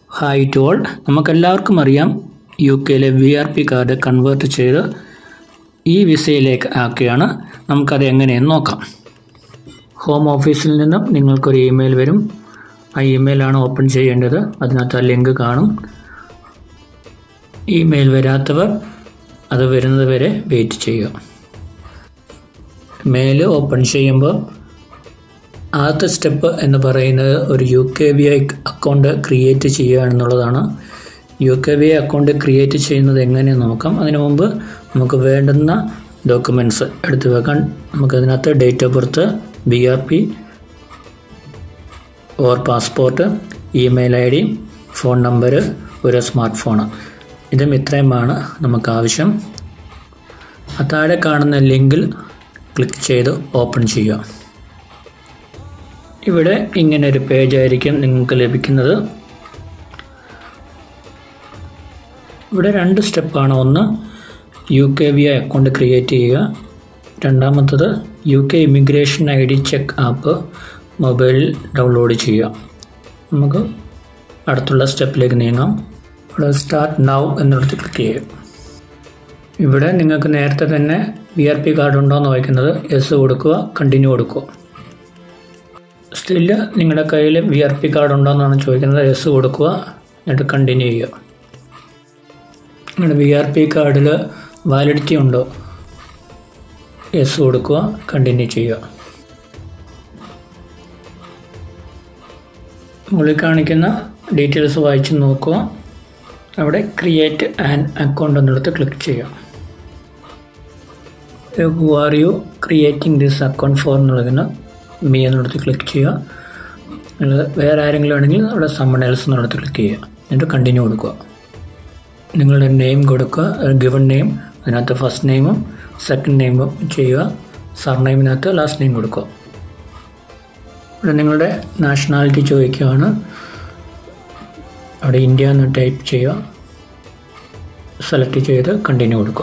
hi to all നമുക്കെല്ലാവർക്കും അറിയാം U കെയിലെ V R P card convert ചെയ്ത് ഈ വിസയിലേക്ക് ആക്കുകയാണ് നമുക്കത് എങ്ങനെയെന്ന് നോക്കാം ഹോം ഓഫീസിൽ നിന്നും നിങ്ങൾക്കൊരു ഇമെയിൽ വരും ആ ഇമെയിലാണ് ഓപ്പൺ ചെയ്യേണ്ടത് അതിനകത്ത് ആ ലിങ്ക് കാണും ഇമെയിൽ വരാത്തവർ അത് വരുന്നത് വരെ വെയിറ്റ് ചെയ്യുക മെയിൽ ഓപ്പൺ ചെയ്യുമ്പോൾ ആദ്യത്തെ സ്റ്റെപ്പ് എന്ന് പറയുന്നത് ഒരു U K V I account create ചെയ്യുക എന്നുള്ളതാണ് U K V I account create ചെയ്യുന്നത് എങ്ങനെയെന്ന് നോക്കാം അതിനു മുമ്പ് നമുക്ക് വേണ്ടുന്ന ഡോക്യുമെൻറ്റ്സ് എടുത്തു വെക്കാൻ നമുക്കതിനകത്ത് date of birth B R P or passport email I D phone number ഒരു സ്മാർട്ട് ഫോൺ ഇതും ഇത്രയുമാണ് നമുക്ക് ആവശ്യം ആ താഴെ കാണുന്ന ലിങ്കിൽ ക്ലിക്ക് ചെയ്ത് ഓപ്പൺ ചെയ്യുക ഇവിടെ ഇങ്ങനെ ഒരു പേജ് ആയിരിക്കും നിങ്ങൾക്ക് ലഭിക്കുന്നത് ഇവിടെ രണ്ട് സ്റ്റെപ്പാണ് ഒന്ന് U K V I account create ചെയ്യുക രണ്ടാമത്തത് U K immigration I D check app മൊബൈലിൽ ഡൗൺലോഡ് ചെയ്യുക നമുക്ക് അടുത്തുള്ള സ്റ്റെപ്പിലേക്ക് നീങ്ങാം ഇവിടെ സ്റ്റാർട്ട് നൗ എന്നിടത്ത് ക്ലിക്ക് ചെയ്യുക ഇവിടെ നിങ്ങൾക്ക് നേരത്തെ തന്നെ വി ആർ പി കാർഡ് ഉണ്ടോ എന്ന് വയ്ക്കുന്നത് എസ് കൊടുക്കുക കണ്ടിന്യൂ കൊടുക്കുക സ്റ്റില് നിങ്ങളുടെ കയ്യിൽ വി ആർ പി കാർഡ് ഉണ്ടോ എന്നാണ് ചോദിക്കുന്നത് എസ് കൊടുക്കുക എന്നിട്ട് കണ്ടിന്യൂ ചെയ്യുക നിങ്ങളുടെ വി ആർ പി കാർഡിൽ വാലിഡിറ്റി ഉണ്ടോ എസ് കൊടുക്കുക കണ്ടിന്യൂ ചെയ്യുക മുകളിൽ കാണിക്കുന്ന ഡീറ്റെയിൽസ് വായിച്ച് നോക്കുക അവിടെ ക്രിയേറ്റ് ആൻ അക്കൗണ്ട് എന്നിടത്ത് ക്ലിക്ക് ചെയ്യുക who are you creating this account for എന്നുള്ളതിന് മീ എന്നിടത്ത് ക്ലിക്ക് ചെയ്യുക നിങ്ങൾ വേറെ ആരെങ്കിലും ആണെങ്കിൽ അവിടെ സമ്മൺ എൽസ് എന്നിടത്ത് ക്ലിക്ക് ചെയ്യുക എന്നിട്ട് കണ്ടിന്യൂ കൊടുക്കുക നിങ്ങളുടെ നെയിം കൊടുക്കുക ഗിവൺ നെയിം അതിനകത്ത് ഫസ്റ്റ് നെയിമും സെക്കൻഡ് നെയിമും ചെയ്യുക സർനെയിമിനകത്ത് ലാസ്റ്റ് നെയിം കൊടുക്കുക ഇവിടെ നിങ്ങളുടെ നാഷണാലിറ്റി ചോദിക്കുകയാണ് അവിടെ ഇന്ത്യ എന്ന് ടൈപ്പ് ചെയ്യുക സെലക്ട് ചെയ്ത് കണ്ടിന്യൂ കൊടുക്കുക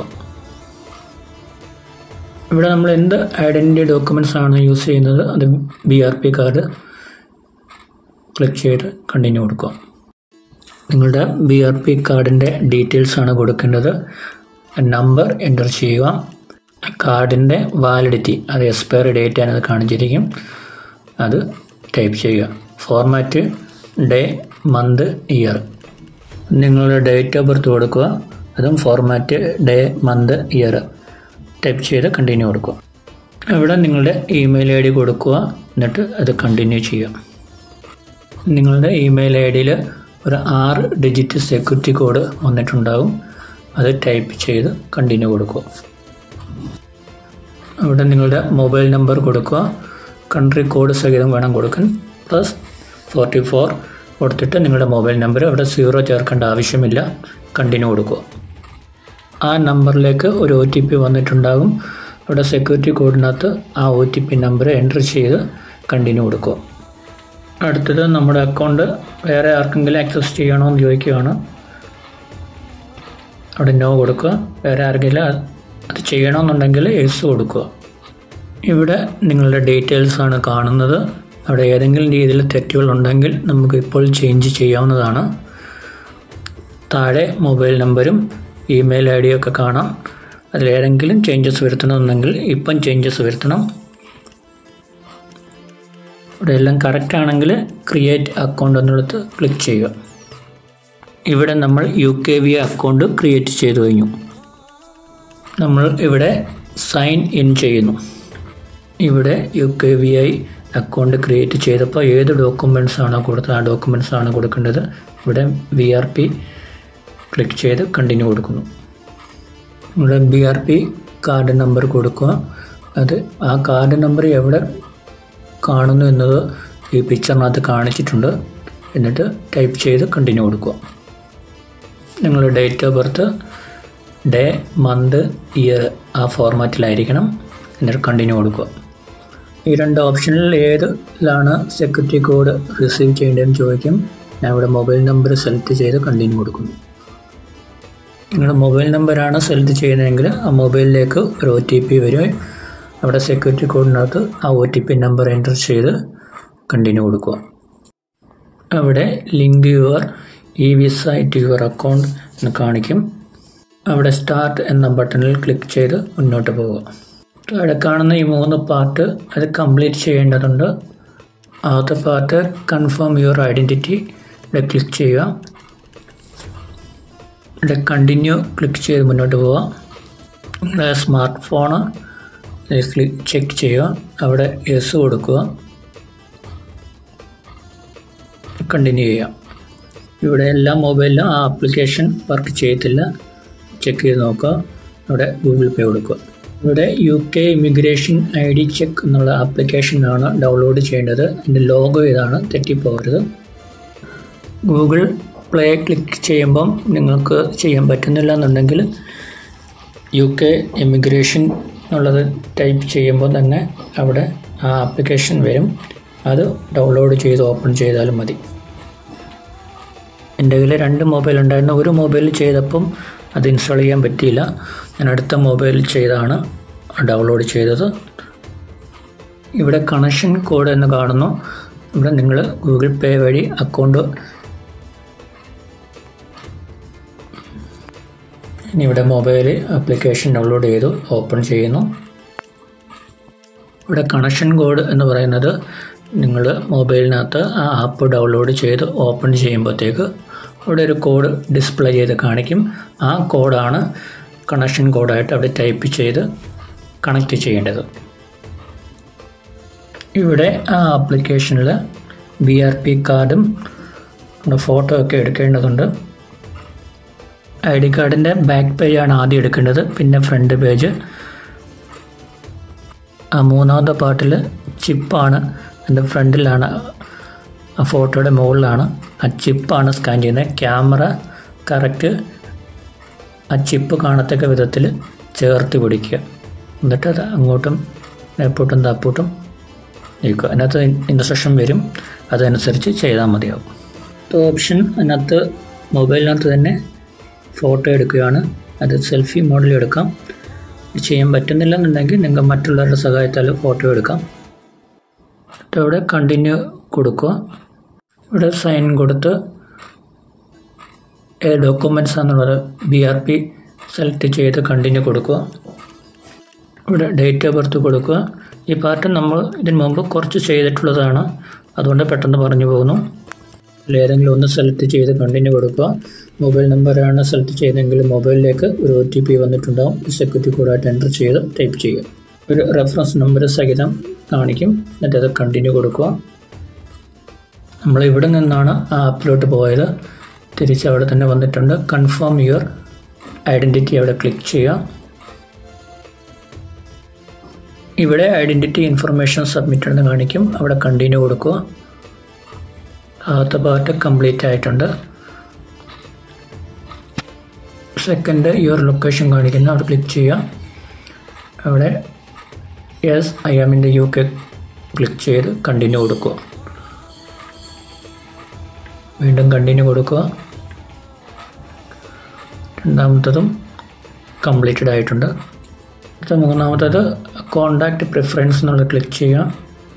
ഇവിടെ നമ്മൾ എന്ത് ഐഡൻറ്റിറ്റി ഡോക്യുമെൻറ്റ്സ് ആണ് യൂസ് ചെയ്യുന്നത് അത് B R P card click ചെയ്ത് കണ്ടിന്യൂ കൊടുക്കുക നിങ്ങളുടെ ബി ആർ പി കാർഡിൻ്റെ ഡീറ്റെയിൽസ് ആണ് കൊടുക്കേണ്ടത് നമ്പർ എൻ്റർ ചെയ്യുക കാർഡിൻ്റെ വാലിഡിറ്റി അത് എക്സ്പയറി ഡേറ്റ് ആണ് അത് കാണിച്ചിരിക്കും അത് ടൈപ്പ് ചെയ്യുക ഫോർമാറ്റ് ഡേ മന്ത് ഇയർ നിങ്ങളുടെ ഡേറ്റ് ഓഫ് ബർത്ത് കൊടുക്കുക അതും format day month year type ചെയ്ത് കണ്ടിന്യൂ കൊടുക്കുക ഇവിടെ നിങ്ങളുടെ ഇമെയിൽ ഐ ഡി കൊടുക്കുക എന്നിട്ട് അത് കണ്ടിന്യൂ ചെയ്യുക നിങ്ങളുടെ ഇമെയിൽ ഐ ഡിയിൽ ഒരു ആറ് ഡിജിറ്റ് സെക്യൂരിറ്റി കോഡ് വന്നിട്ടുണ്ടാകും അത് ടൈപ്പ് ചെയ്ത് കണ്ടിന്യൂ കൊടുക്കുക അവിടെ നിങ്ങളുടെ മൊബൈൽ നമ്പർ കൊടുക്കുക കൺട്രി കോഡ് സഹിതം വേണം കൊടുക്കാൻ പ്ലസ് ഫോർട്ടി ഫോർ കൊടുത്തിട്ട് നിങ്ങളുടെ മൊബൈൽ നമ്പർ അവിടെ സീറോ ചേർക്കേണ്ട ആവശ്യമില്ല കണ്ടിന്യൂ കൊടുക്കുക ആ നമ്പറിലേക്ക് ഒരു ഒ ടി പി വന്നിട്ടുണ്ടാകും അവിടെ സെക്യൂരിറ്റി കോഡിനകത്ത് ആ O T P number enter ചെയ്ത് കണ്ടിന്യൂ കൊടുക്കുക അടുത്തത് നമ്മുടെ അക്കൗണ്ട് വേറെ ആർക്കെങ്കിലും ആക്സസ് ചെയ്യണമെന്ന് ചോദിക്കുകയാണ് അവിടെ നോ കൊടുക്കുക വേറെ ആർക്കെങ്കിലും അത് ചെയ്യണമെന്നുണ്ടെങ്കിൽ എസ് കൊടുക്കുക ഇവിടെ നിങ്ങളുടെ ഡീറ്റെയിൽസ് ആണ് കാണുന്നത് അവിടെ ഏതെങ്കിലും രീതിയിൽ തെറ്റുകൾ ഉണ്ടെങ്കിൽ നമുക്ക് ഇപ്പോൾ ചേഞ്ച് ചെയ്യാവുന്നതാണ് താഴെ മൊബൈൽ നമ്പരും ഇമെയിൽ ഐ ഡിയും ഒക്കെ കാണാം അതിലേതെങ്കിലും ചേഞ്ചസ് വരുത്തണമെന്നുണ്ടെങ്കിൽ ഇപ്പം ചേഞ്ചസ് വരുത്തണം ഇവിടെ എല്ലാം കറക്റ്റ് ആണെങ്കിൽ ക്രിയേറ്റ് അക്കൗണ്ട് എന്നുള്ളത് ക്ലിക്ക് ചെയ്യുക ഇവിടെ നമ്മൾ U K V account create ചെയ്തു കഴിഞ്ഞു നമ്മൾ ഇവിടെ സൈൻ ഇൻ ചെയ്യുന്നു ഇവിടെ U K V I account create ചെയ്തപ്പോൾ ഏത് ഡോക്യുമെൻറ്റ്സ് ആണോ കൊടുത്തത് ആ ഡോക്യുമെൻറ്റ്സ് ആണ് കൊടുക്കേണ്ടത് ഇവിടെ വി ആർ പി ക്ലിക്ക് ചെയ്ത് കണ്ടിന്യൂ കൊടുക്കുന്നു ഇവിടെ B R P card number കൊടുക്കുക അത് ആ കാർഡ് നമ്പർ എവിടെ കാണുന്നു എന്നത് ഈ പിക്ചറിനകത്ത് കാണിച്ചിട്ടുണ്ട് എന്നിട്ട് ടൈപ്പ് ചെയ്ത് കണ്ടിന്യൂ കൊടുക്കുക നിങ്ങളുടെ date of birth day month year ആ ഫോർമാറ്റിലായിരിക്കണം എന്നിട്ട് കണ്ടിന്യൂ കൊടുക്കുക ഈ രണ്ട് ഓപ്ഷനിൽ ഏതിലാണ് സെക്യൂരിറ്റി കോഡ് റിസീവ് ചെയ്യേണ്ടതെന്ന് ചോദിക്കും ഞാൻ ഇവിടെ മൊബൈൽ നമ്പർ സെലക്ട് ചെയ്ത് കണ്ടിന്യൂ കൊടുക്കുന്നു നിങ്ങളുടെ മൊബൈൽ നമ്പറാണ് സെലക്ട് ചെയ്യുന്നതെങ്കിൽ ആ മൊബൈലിലേക്ക് ഒരു ഒ ടി പി വരും അവിടെ സെക്യൂരിറ്റി കോഡിനകത്ത് ആ O T P number enter ചെയ്ത് കണ്ടിന്യൂ കൊടുക്കുക അവിടെ link your e visa to your account എന്ന് കാണിക്കും അവിടെ സ്റ്റാർട്ട് എന്ന ബട്ടണിൽ ക്ലിക്ക് ചെയ്ത് മുന്നോട്ട് പോവുക താഴെ കാണുന്ന ഈ മൂന്ന് പാർട്ട് അത് കംപ്ലീറ്റ് ചെയ്യേണ്ടതുണ്ട് ആദ്യത്തെ പാർട്ട് കൺഫേം യുവർ ഐഡൻറ്റിറ്റി ഇവിടെ ക്ലിക്ക് ചെയ്യുക ഇവിടെ കണ്ടിന്യൂ ക്ലിക്ക് ചെയ്ത് മുന്നോട്ട് പോവുക നിങ്ങളുടെ സ്മാർട്ട് ഫോണ് ക്ലിക്ക് ചെക്ക് ചെയ്യുക അവിടെ യെസ് കൊടുക്കുക കണ്ടിന്യൂ ചെയ്യാം ഇവിടെ എല്ലാ മൊബൈലിലും ആ ആപ്ലിക്കേഷൻ വർക്ക് ചെയ്യത്തില്ല ചെക്ക് ചെയ്ത് നോക്കുക ഇവിടെ ഗൂഗിൾ പേ കൊടുക്കുക ഇവിടെ U K immigration I D check എന്നുള്ള ആപ്ലിക്കേഷനാണ് ഡൗൺലോഡ് ചെയ്യേണ്ടത് അതിൻ്റെ ലോഗോ ഇതാണ് തെറ്റിപ്പോകരുത് ഗൂഗിൾ പ്ലേ ക്ലിക്ക് ചെയ്യുമ്പം നിങ്ങൾക്ക് ചെയ്യാൻ പറ്റുന്നില്ല എന്നുണ്ടെങ്കിൽ യു കെ ഇമിഗ്രേഷൻ എന്നുള്ളത് ടൈപ്പ് ചെയ്യുമ്പോൾ തന്നെ അവിടെ ആ ആപ്ലിക്കേഷൻ വരും അത് ഡൗൺലോഡ് ചെയ്ത് ഓപ്പൺ ചെയ്താലും മതി എൻ്റെ കയ്യിൽ രണ്ട് മൊബൈൽ ഉണ്ടായിരുന്നു ഒരു മൊബൈൽ ചെയ്തപ്പം അത് ഇൻസ്റ്റാൾ ചെയ്യാൻ പറ്റിയില്ല ഞാൻ അടുത്ത മൊബൈൽ ചെയ്താണ് ഡൗൺലോഡ് ചെയ്തത് ഇവിടെ കണക്ഷൻ കോഡ് എന്ന് കാണുന്നു ഇവിടെ നിങ്ങൾ ഗൂഗിൾ പേ വഴി അക്കൗണ്ട് ഇനി ഇവിടെ മൊബൈൽ ആപ്ലിക്കേഷൻ ഡൗൺലോഡ് ചെയ്തു ഓപ്പൺ ചെയ്യുന്നു ഇവിടെ കണക്ഷൻ കോഡ് എന്ന് പറയുന്നത് നിങ്ങൾ മൊബൈലിനകത്ത് ആ ആപ്പ് ഡൗൺലോഡ് ചെയ്ത് ഓപ്പൺ ചെയ്യുമ്പോഴത്തേക്ക് അവിടെ ഒരു കോഡ് ഡിസ്പ്ലേ ചെയ്ത് കാണിക്കും ആ കോഡാണ് കണക്ഷൻ കോഡായിട്ട് അവിടെ ടൈപ്പ് ചെയ്ത് കണക്റ്റ് ചെയ്യേണ്ടത് ഇവിടെ ആ ആപ്ലിക്കേഷനിൽ ബി ആർ പി കാർഡും ഫോട്ടോ ഒക്കെ എടുക്കേണ്ടതുണ്ട് ഐ ഡി കാർഡിൻ്റെ ബാക്ക് പേജാണ് ആദ്യം എടുക്കേണ്ടത് പിന്നെ ഫ്രണ്ട് പേജ് ആ മൂന്നാമത്തെ പാർട്ടിൽ ചിപ്പാണ് എൻ്റെ ഫ്രണ്ടിലാണ് ആ ഫോട്ടോയുടെ മുകളിലാണ് ആ ചിപ്പാണ് സ്കാൻ ചെയ്യുന്നത് ക്യാമറ കറക്റ്റ് ആ ചിപ്പ് കാണത്തക്ക വിധത്തിൽ ചേർത്ത് പിടിക്കുക എന്നിട്ട് അത് അങ്ങോട്ടും മേപ്പോട്ടും താപ്പോട്ടും നീക്കുക അതിനകത്ത് ഇൻസ്ട്രക്ഷൻ വരും അതനുസരിച്ച് ചെയ്താൽ മതിയാവും ഓപ്ഷൻ അതിനകത്ത് മൊബൈലിനകത്ത് തന്നെ ഫോട്ടോ എടുക്കുകയാണ് അത് സെൽഫി മോഡൽ എടുക്കാം ചെയ്യാൻ പറ്റുന്നില്ല എന്നുണ്ടെങ്കിൽ നിങ്ങൾക്ക് മറ്റുള്ളവരുടെ സഹായത്താൽ ഫോട്ടോ എടുക്കാം എന്നിട്ട് അവിടെ കണ്ടിന്യൂ കൊടുക്കുക ഇവിടെ സൈൻ കൊടുത്ത് ഏത് ഡോക്യുമെൻറ്റ്സ് ആണെന്നുള്ളത് ബി ആർ പി സെലക്ട് ചെയ്ത് കണ്ടിന്യൂ കൊടുക്കുക ഇവിടെ ഡേറ്റ് ഓഫ് ബർത്ത് കൊടുക്കുക ഈ പാർട്ട് നമ്മൾ ഇതിന് മുമ്പ് കുറച്ച് ചെയ്തിട്ടുള്ളതാണ് അതുകൊണ്ട് പെട്ടെന്ന് പറഞ്ഞു പോകുന്നു ഏതെങ്കിലും ഒന്ന് സെലക്ട് ചെയ്ത് കണ്ടിന്യൂ കൊടുക്കുക മൊബൈൽ നമ്പറാണ് സെലക്ട് ചെയ്തതെങ്കിൽ മൊബൈലിലേക്ക് ഒരു ഒ ടി പി വന്നിട്ടുണ്ടാവും സെക്യൂരിറ്റി കോഡായിട്ട് എൻ്റർ ചെയ്ത് ടൈപ്പ് ചെയ്യുക ഒരു റെഫറൻസ് നമ്പർ സഹിതം കാണിക്കും എന്നിട്ട് അത് കണ്ടിന്യൂ കൊടുക്കുക നമ്മൾ ഇവിടെ നിന്നാണ് ആ ആപ്പിലോട്ട് പോയത് തിരിച്ച് അവിടെ തന്നെ വന്നിട്ടുണ്ട് കൺഫേം യുവർ ഐഡൻറ്റിറ്റി അവിടെ ക്ലിക്ക് ചെയ്യുക ഇവിടെ ഐഡൻറ്റിറ്റി ഇൻഫർമേഷൻ സബ്മിറ്റ് എന്ന് കാണിക്കും അവിടെ കണ്ടിന്യൂ കൊടുക്കുക ആദ്യത്തെ പാർട്ട് കംപ്ലീറ്റ് ആയിട്ടുണ്ട് സെക്കൻഡ് യുവർ ലൊക്കേഷൻ കാണിക്കുന്നു അവിടെ ക്ലിക്ക് ചെയ്യുക അവിടെ yes I am in the U K click ചെയ്ത് കണ്ടിന്യൂ കൊടുക്കുക വീണ്ടും കണ്ടിന്യൂ കൊടുക്കുക രണ്ടാമത്തതും കംപ്ലീറ്റഡ് ആയിട്ടുണ്ട് അടുത്ത മൂന്നാമത്തത് കോണ്ടാക്റ്റ് പ്രിഫറൻസ് എന്നുള്ളത് ക്ലിക്ക് ചെയ്യുക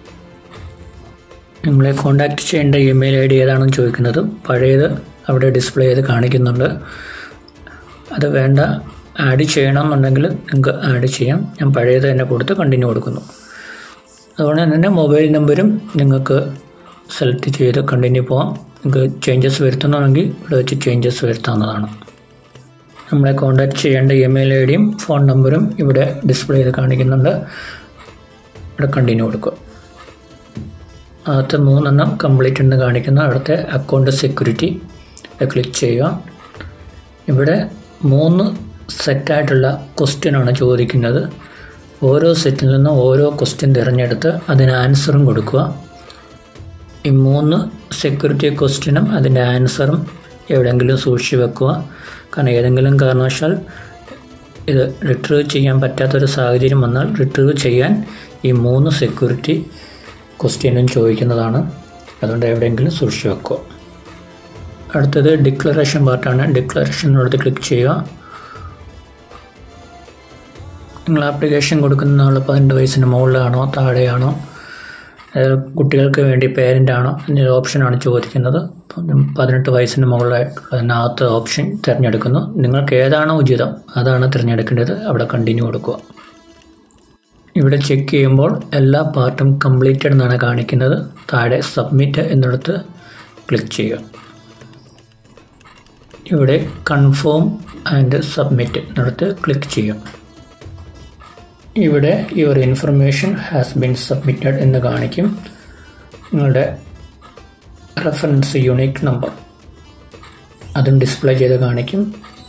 നിങ്ങളെ കോണ്ടാക്റ്റ് ചെയ്യേണ്ട ഇമെയിൽ ഐ ഡി ഏതാണെന്ന് ചോദിക്കുന്നത് പഴയത് അവിടെ ഡിസ്പ്ലേ ചെയ്ത് കാണിക്കുന്നുണ്ട് അത് വേണ്ട ആഡ് ചെയ്യണമെന്നുണ്ടെങ്കിൽ നിങ്ങൾക്ക് ആഡ് ചെയ്യാം ഞാൻ പഴയത് തന്നെ കൊടുത്ത് കണ്ടിന്യൂ കൊടുക്കുന്നു അതുകൊണ്ട് തന്നെ മൊബൈൽ നമ്പരും നിങ്ങൾക്ക് സെലക്ട് ചെയ്ത് കണ്ടിന്യൂ പോകാം നിങ്ങൾക്ക് ചേഞ്ചസ് വരുത്തണമെങ്കിൽ ഇവിടെ വെച്ച് ചേഞ്ചസ് വരുത്താവുന്നതാണ് നമ്മളെ കോൺടാക്റ്റ് ചെയ്യേണ്ട ഇമെയിൽ ഐ ഡിയും ഫോൺ നമ്പറും ഇവിടെ ഡിസ്പ്ലേ ചെയ്ത് കാണിക്കുന്നുണ്ട് ഇവിടെ കണ്ടിന്യൂ കൊടുക്കുക ആദ്യത്തെ മൂന്നെണ്ണം കംപ്ലീറ്റ് എന്ന് കാണിക്കുന്ന അടുത്ത അക്കൗണ്ട് സെക്യൂരിറ്റി ക്ലിക്ക് ചെയ്യുക ഇവിടെ മൂന്ന് സെറ്റായിട്ടുള്ള ക്വസ്റ്റ്യനാണ് ചോദിക്കുന്നത് ഓരോ സെറ്റിൽ നിന്നും ഓരോ ക്വസ്റ്റ്യൻ തിരഞ്ഞെടുത്ത് അതിന് ആൻസറും കൊടുക്കുക ഈ മൂന്ന് സെക്യൂരിറ്റി ക്വസ്റ്റ്യനും അതിൻ്റെ ആൻസറും എവിടെയെങ്കിലും സൂക്ഷിച്ച് വെക്കുക കാരണം ഏതെങ്കിലും കാരണവശാൽ ഇത് റിട്രീവ് ചെയ്യാൻ പറ്റാത്തൊരു സാഹചര്യം വന്നാൽ റിട്രീവ് ചെയ്യാൻ ഈ മൂന്ന് സെക്യൂരിറ്റി ക്വസ്റ്റ്യനും ചോദിക്കുന്നതാണ് അതുകൊണ്ട് എവിടെയെങ്കിലും സൂക്ഷിച്ച് വെക്കുക അടുത്തത് ഡിക്ലറേഷൻ പാർട്ടാണ് ഡിക്ലറേഷനടുത്ത് ക്ലിക്ക് ചെയ്യുക നിങ്ങൾ ആപ്ലിക്കേഷൻ കൊടുക്കുന്ന ആൾ പതിനെട്ട് വയസ്സിന് മുകളിലാണോ താഴെയാണോ അതായത് കുട്ടികൾക്ക് വേണ്ടി പേരൻ്റ് ആണോ എന്നൊരു ഓപ്ഷനാണ് ചോദിക്കുന്നത് അപ്പം പതിനെട്ട് വയസ്സിന് മുകളിലായിട്ടുള്ള അതിനകത്ത് ഓപ്ഷൻ തിരഞ്ഞെടുക്കുന്നു നിങ്ങൾക്ക് ഏതാണോ ഉചിതം അതാണ് തിരഞ്ഞെടുക്കേണ്ടത് അവിടെ കണ്ടിന്യൂ കൊടുക്കുക ഇവിടെ ചെക്ക് ചെയ്യുമ്പോൾ എല്ലാ പാർട്ടും കംപ്ലീറ്റഡ് എന്നാണ് കാണിക്കുന്നത് താഴെ സബ്മിറ്റ് എന്നിടത്ത് ക്ലിക്ക് ചെയ്യുക ഇവിടെ കൺഫേം ആൻഡ് സബ്മിറ്റ് എന്നിടത്ത് ക്ലിക്ക് ചെയ്യാം ഇവിടെ your information has been submitted എന്ന് കാണിക്കും നിങ്ങളുടെ റെഫറൻസ് യൂണിക് നമ്പർ അതും ഡിസ്പ്ലേ ചെയ്ത് കാണിക്കും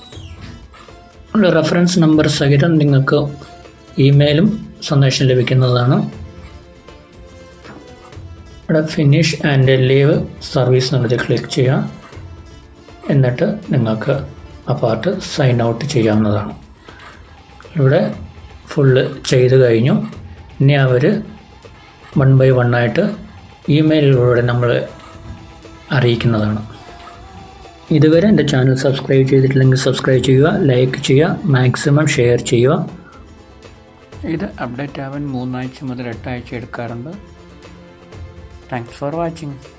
റെഫറൻസ് നമ്പർ സഹിതം നിങ്ങൾക്ക് ഇമെയിലും സന്ദേശം ലഭിക്കുന്നതാണ് ഇവിടെ ഫിനിഷ് ആൻഡ് ലീവ് സർവീസ് എന്നുള്ളത് ക്ലിക്ക് ചെയ്യാം എന്നിട്ട് നിങ്ങൾക്ക് ആ പാർട്ട് സൈൻ ഔട്ട് ചെയ്യാവുന്നതാണ് ഇവിടെ ഫുള്ള് ചെയ്ത് കഴിഞ്ഞു ഇനി അവർ വൺ ബൈ വൺ ആയിട്ട് ഇമെയിലിലൂടെ നമ്മൾ അറിയിക്കുന്നതാണ് ഇതുവരെ എൻ്റെ ചാനൽ സബ്സ്ക്രൈബ് ചെയ്തിട്ടില്ലെങ്കിൽ സബ്സ്ക്രൈബ് ചെയ്യുക ലൈക്ക് ചെയ്യുക മാക്സിമം ഷെയർ ചെയ്യുക ഇത് അപ്ഡേറ്റ് ആവാൻ മൂന്നാഴ്ച മുതൽ എട്ടാഴ്ച എടുക്കാറുണ്ട് താങ്ക്സ് ഫോർ വാച്ചിങ്